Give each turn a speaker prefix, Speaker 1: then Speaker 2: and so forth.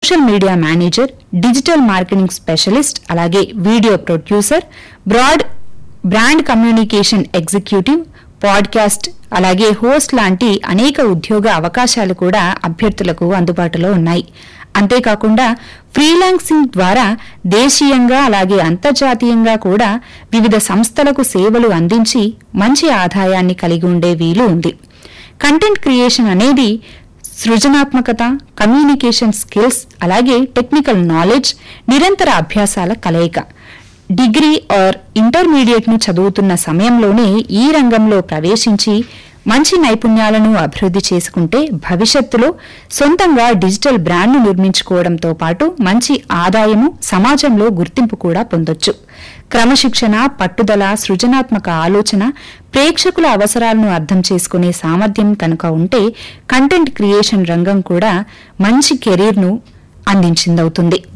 Speaker 1: social media manager digital marketing specialist అలాగే video producer బ్రాడ్ brand communication executive podcast అలాగే host లాంటి అనేక ఉద్యోగ అవకాశాలు కూడా అభ్యర్థులకు అందుబాటులో ఉన్నాయి అంతేకాకుండా ఫ్రీలాన్సింగ్ ద్వారా దేశీయంగా అలాగే అంతర్జాతీయంగా కూడా వివిధ సంస్థలకు సేవలు అందించి మంచి ఆదాయాన్ని కలిగి ఉండే వీలు ఉంది కంటెంట్ క్రియేషన్ అనేది సృజనాత్మకత కమ్యూనికేషన్ స్కిల్స్ అలాగే టెక్నికల్ నాలెడ్జ్ నిరంతర అభ్యాసాల కలయిక డిగ్రీ ఆర్ ఇంటర్మీడియట్ ను చదువుతున్న సమయంలోనే ఈ రంగంలో ప్రవేశించి మంచి నైపుణ్యాలను అభివృద్ధి చేసుకుంటే భవిష్యత్తులో సొంతంగా డిజిటల్ బ్రాండ్ను నిర్మించుకోవడంతో పాటు మంచి ఆదాయము సమాజంలో గుర్తింపు కూడా పొందొచ్చు క్రమశిక్షణ పట్టుదల సృజనాత్మక ఆలోచన ప్రేక్షకుల అవసరాలను అర్థం చేసుకునే సామర్థ్యం కనుక ఉంటే కంటెంట్ క్రియేషన్ రంగం కూడా మంచి కెరీర్ను అందించిందవుతుంది